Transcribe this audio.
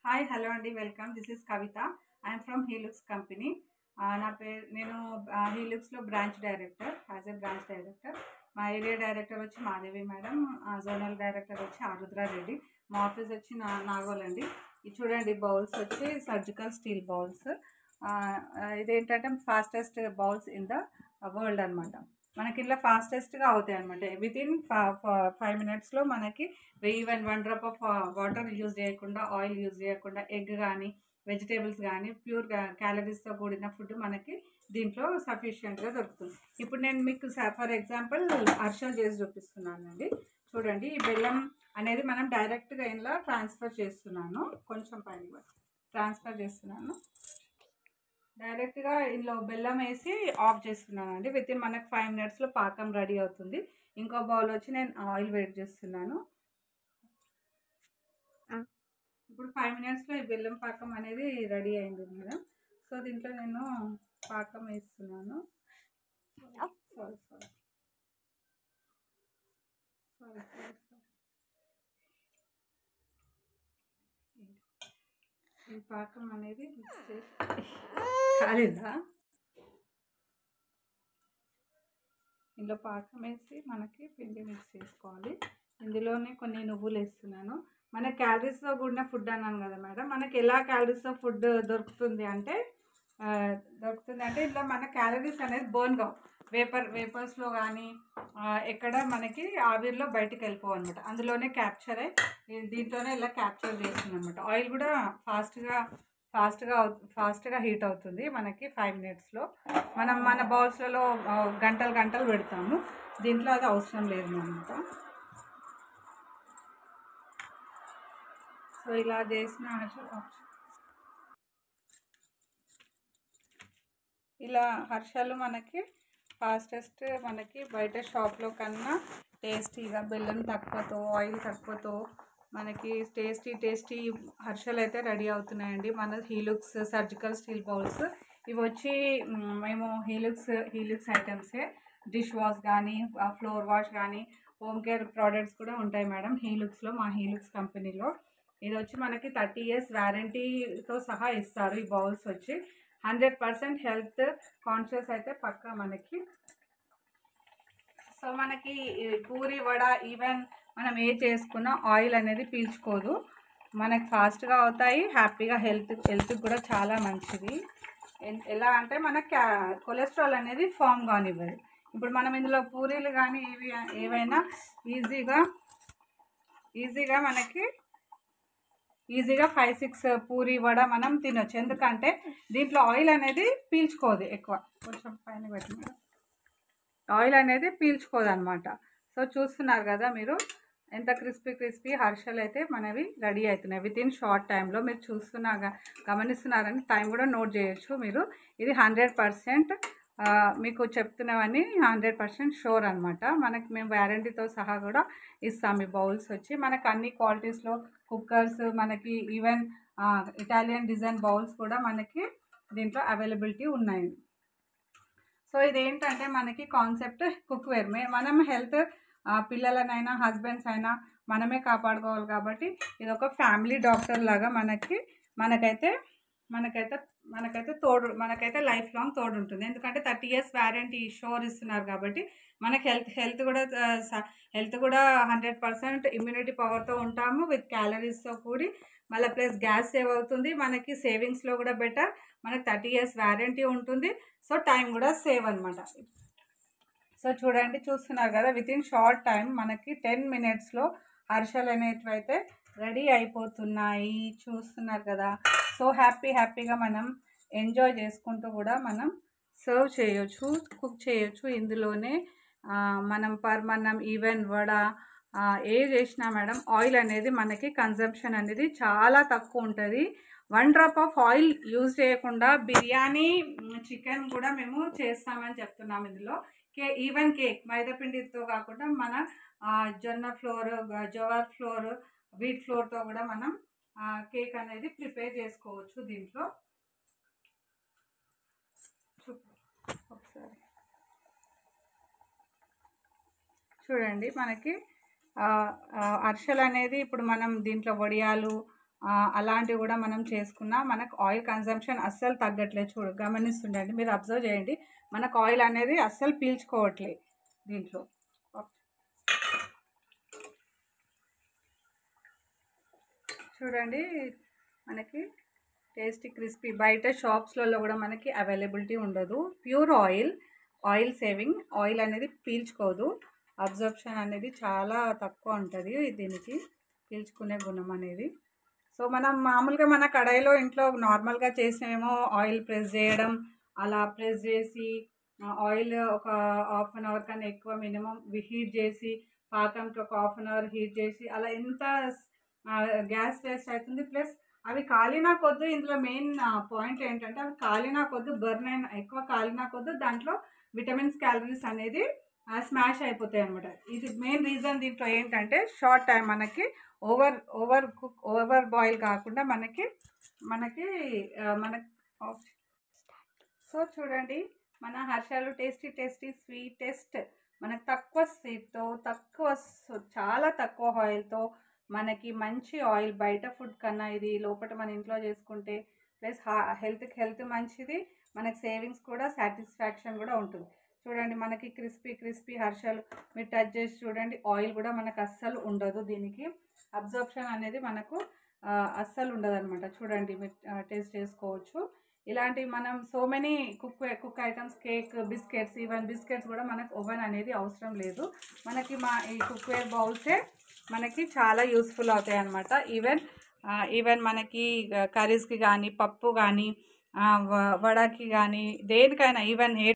hi hello అండి welcome this is Kavitha I'm from Healux company నా పేరు నేను హీలుక్స్లో branch director as a branch director మా ఏరియా డైరెక్టర్ వచ్చి మాదేవి మేడం జోనల్ డైరెక్టర్ వచ్చి ఆరుద్ర రెడ్డి మా ఆఫీస్ వచ్చి నా నాగోల్ అండి ఇది చూడండి బౌల్స్ వచ్చి సర్జికల్ స్టీల్ బౌల్స్ ఇదేంటంటే fastest bowls in the world అనమాట మనకి ఇలా ఫాస్టెస్ట్గా అవుతాయి అనమాట విత్ ఇన్ ఫైవ్ మినిట్స్లో మనకి even one drop of water use చేయకుండా ఆయిల్ యూజ్ చేయకుండా ఎగ్ కానీ వెజిటేబుల్స్ కానీ ప్యూర్ క్యాలరీస్తో కూడిన ఫుడ్ మనకి దీంట్లో సఫిషియెంట్గా దొరుకుతుంది ఇప్పుడు నేను మీకు ఫర్ ఎగ్జాంపుల్ అర్షల్ చేసి చూపిస్తున్నానండి చూడండి ఈ బెల్లం అనేది మనం డైరెక్ట్గా ఇంట్లో ట్రాన్స్ఫర్ చేస్తున్నాను కొంచెం పైన ట్రాన్స్ఫర్ చేస్తున్నాను డైరెక్ట్గా ఇందులో బెల్లం వేసి ఆఫ్ చేస్తున్నాను అండి విత్ ఇన్ మనకు ఫైవ్ మినిట్స్లో పాకం రెడీ అవుతుంది ఇంకో బౌల్ వచ్చి నేను ఆయిల్ వేడి చేస్తున్నాను ఇప్పుడు ఫైవ్ మినిట్స్లో ఈ బెల్లం పాకం అనేది రెడీ అయింది మేడం సో దీంట్లో నేను పాకం వేస్తున్నాను సారీ సారీ సారీ సారీ ఈ పాకం అనేది మిక్స్ చేసి కాలేదా ఇందులో పాకం వేసి మనకి పిండి మిక్స్ చేసుకోవాలి ఇందులోనే కొన్ని నువ్వులు వేస్తున్నాను మన క్యాలరీస్తో కూడిన ఫుడ్ అన్నాను కదా మేడం మనకి ఎలా క్యాలరీస్తో ఫుడ్ దొరుకుతుంది అంటే దొరుకుతుంది అంటే ఇందులో మన క్యాలరీస్ అనేది బర్న్ కావు వేపర్ వేపర్స్లో కానీ ఎక్కడ మనకి ఆవిరిలో బయటికి వెళ్ళిపోవు అనమాట అందులోనే క్యాప్చర్ అయ్యి దీంట్లోనే ఇలా క్యాప్చర్ చేస్తుంది అనమాట ఆయిల్ కూడా ఫాస్ట్గా ఫాస్ట్గా ఫాస్ట్గా హీట్ అవుతుంది మనకి ఫైవ్ మినిట్స్లో మనం మన బౌల్స్లలో గంటలు గంటలు పెడతాము దీంట్లో అది అవసరం లేదు అనమాట సో ఇలా చేసిన ఇలా హర్షాలు మనకి ఫాస్టెస్ట్ మనకి బయట షాప్లో కన్నా టేస్టీగా బెల్లం తక్కువతో ఆయిల్ తక్కువతో మనకి టేస్టీ టేస్టీ హర్షలు అయితే రెడీ అవుతున్నాయండి మన హీలుక్స్ సర్జికల్ స్టీల్ బౌల్స్ ఇవి వచ్చి మేము హీలుక్స్ హీలుక్స్ ఐటమ్సే డిష్ వాష్ కానీ ఫ్లోర్ వాష్ కానీ హోమ్ కేర్ ప్రోడక్ట్స్ కూడా ఉంటాయి మేడం హీలుక్స్లో మా హీలుక్స్ కంపెనీలో ఇది వచ్చి మనకి థర్టీ ఇయర్స్ వ్యారంటీతో సహా ఇస్తారు ఈ బౌల్స్ వచ్చి హండ్రెడ్ పర్సెంట్ హెల్త్ కాన్షియస్ అయితే పక్కా మనకి సో మనకి పూరి వడ ఈవెన్ మనం ఏ చేసుకున్నా ఆయిల్ అనేది పీల్చుకోదు మనకి ఫాస్ట్గా అవుతాయి హ్యాపీగా హెల్త్ హెల్త్కి కూడా చాలా మంచిది ఎలా అంటే మనకి కొలెస్ట్రాల్ అనేది ఫామ్ కానివ్వదు ఇప్పుడు మనం ఇందులో పూరీలు కానీ ఇవి ఏవైనా ఈజీగా ఈజీగా మనకి ఈజీగా ఫైవ్ సిక్స్ పూరి వడ మనం తినొచ్చు ఎందుకంటే దీంట్లో ఆయిల్ అనేది పీల్చుకోదు ఎక్కువ కొంచెం పైన పెట్టి మేడం ఆయిల్ అనేది పీల్చుకోదు అనమాట సో చూస్తున్నారు కదా మీరు ఎంత క్రిస్పీ క్రిస్పీ హర్షలు అయితే మనవి రెడీ అవుతున్నాయి విత్ ఇన్ షార్ట్ టైంలో మీరు చూస్తున్నా గమనిస్తున్నారని టైం కూడా నోట్ చేయొచ్చు మీరు ఇది హండ్రెడ్ పర్సెంట్ మీకు చెప్తున్నవన్నీ హండ్రెడ్ పర్సెంట్ షోర్ అనమాట మనకి మేము వ్యారంటీతో సహా కూడా ఇస్తాం ఈ బౌల్స్ వచ్చి మనకు అన్ని క్వాలిటీస్లో కుక్కర్స్ మనకి ఈవెన్ ఇటాలియన్ డిజైన్ బౌల్స్ కూడా మనకి దీంట్లో అవైలబిలిటీ ఉన్నాయి సో ఇదేంటంటే మనకి కాన్సెప్ట్ కుక్వేర్ మనం హెల్త్ పిల్లలనైనా హస్బెండ్స్ అయినా మనమే కాపాడుకోవాలి కాబట్టి ఇది ఒక ఫ్యామిలీ డాక్టర్ లాగా మనకి మనకైతే మనకైతే మనకైతే తోడు మనకైతే లైఫ్ లాంగ్ తోడు ఉంటుంది ఎందుకంటే థర్టీ ఇయర్స్ వ్యారంటీ షోర్ ఇస్తున్నారు కాబట్టి మనకి హెల్త్ హెల్త్ కూడా హెల్త్ కూడా హండ్రెడ్ పర్సెంట్ ఇమ్యూనిటీ పవర్తో ఉంటాము విత్ క్యాలరీస్తో కూడి మళ్ళీ ప్లస్ గ్యాస్ సేవ్ అవుతుంది మనకి సేవింగ్స్లో కూడా బెటర్ మనకి థర్టీ ఇయర్స్ వ్యారంటీ ఉంటుంది సో టైం కూడా సేవ్ అనమాట సో చూడండి చూస్తున్నారు కదా విత్ ఇన్ షార్ట్ టైం మనకి టెన్ మినిట్స్లో హర్షలు అనేటివైతే రెడీ అయిపోతున్నాయి చూస్తున్నారు కదా సో హ్యాపీ హ్యాపీగా మనం ఎంజాయ్ చేసుకుంటూ కూడా మనం సర్వ్ చేయొచ్చు కుక్ చేయొచ్చు ఇందులోనే మనం పర్మన్నం ఈవెన్ వడ ఏ చేసినా మేడం ఆయిల్ అనేది మనకి కన్జంప్షన్ అనేది చాలా తక్కువ ఉంటుంది one drop of oil use చేయకుండా బిర్యానీ చికెన్ కూడా మేము చేస్తామని చెప్తున్నాం ఇందులో కే ఈవెన్ కేక్ మైదాపిండితో కాకుండా మన జొన్న ఫ్లోర్ జోవర్ ఫ్లోర్ వీట్ ఫ్లోర్తో కూడా మనం కేక్ అనేది ప్రిపేర్ చేసుకోవచ్చు దీంట్లో ఒకసారి చూడండి మనకి అర్షలు అనేది ఇప్పుడు మనం దీంట్లో వడియాలు ఆ, అలాంటివి కూడా మనం చేసుకున్నా మనకు ఆయిల్ కన్సంప్షన్ అస్సలు తగ్గట్లేదు చూడు గమనిస్తుండండి మీరు అబ్జర్వ్ చేయండి మనకు ఆయిల్ అనేది అస్సలు పీల్చుకోవట్లేదు దీంట్లో చూడండి మనకి టేస్టీ క్రిస్పీ బయట షాప్స్లలో కూడా మనకి అవైలబిలిటీ ఉండదు pure oil oil saving oil అనేది పీల్చుకోదు అబ్జర్ప్షన్ అనేది చాలా తక్కువ ఉంటుంది దీనికి పీల్చుకునే గుణం అనేది సో మనం మామూలుగా మన కడాయిలో ఇంట్లో నార్మల్గా చేసినేమో ఆయిల్ ప్రెస్ చేయడం అలా ప్రెస్ చేసి ఆ, ఆయిల్ ఒక హాఫ్ అన్ అవర్ కన్నా ఎక్కువ మినిమం హీట్ చేసి పాకంకి ఒక హాఫ్ అన్ అవర్ హీట్ చేసి అలా ఎంత ఆ, గ్యాస్ వేస్ట్ అవుతుంది ప్లస్ అవి కాలినా కొద్దు ఇందులో మెయిన్ పాయింట్ ఏంటంటే అవి కాలినా కొద్దు బర్న్ అయిన ఎక్కువ కాలినా కొద్దు దాంట్లో విటమిన్స్ క్యాలరీస్ అనేది స్మాష్ అయిపోతాయి అనమాట ఇది మెయిన్ రీజన్ దీంట్లో ఏంటంటే షార్ట్ టైం మనకి over over cook over boil కాకుండా మనకి మనకి ఆ, మనకి సో చూడండి మన హర్షాలు టేస్టీ టేస్టీ స్వీటెస్ట్ మనకు తక్కువ స్వీట్తో తక్కువ స్- చాలా తక్కువ ఆయిల్తో మనకి మంచి ఆయిల్ బయట ఫుడ్ కన్నా ఇది లోపల మన ఇంట్లో చేసుకుంటే ప్లస్ హెల్త్కి హెల్త్ మంచిది మనకి సేవింగ్స్ కూడా సాటిస్ఫాక్షన్ కూడా ఉంటుంది చూడండి మనకి క్రిస్పీ క్రిస్పీ హర్షాలు మీరు టచ్ చేసి చూడండి ఆయిల్ కూడా మనకు అస్సలు ఉండదు దీనికి అబ్జర్ప్షన్ అనేది మనకు ఆ, అస్సలు ఉండదు అనమాట చూడండి మీరు టేస్ట్ చేసుకోవచ్చు ఇలాంటి మనం so many cook cook items cake biscuits even biscuits కూడా మనకు ఓవెన్ అనేది అవసరం లేదు మనకి మా ఈ కుక్వేర్ బౌల్సే మనకి చాలా యూస్ఫుల్ అవుతాయి అనమాట ఈవెన్ ఈవెన్ మనకి కర్రీస్కి కానీ పప్పు కానీ వడకి కానీ దేనికైనా ఈవెన్ ఏ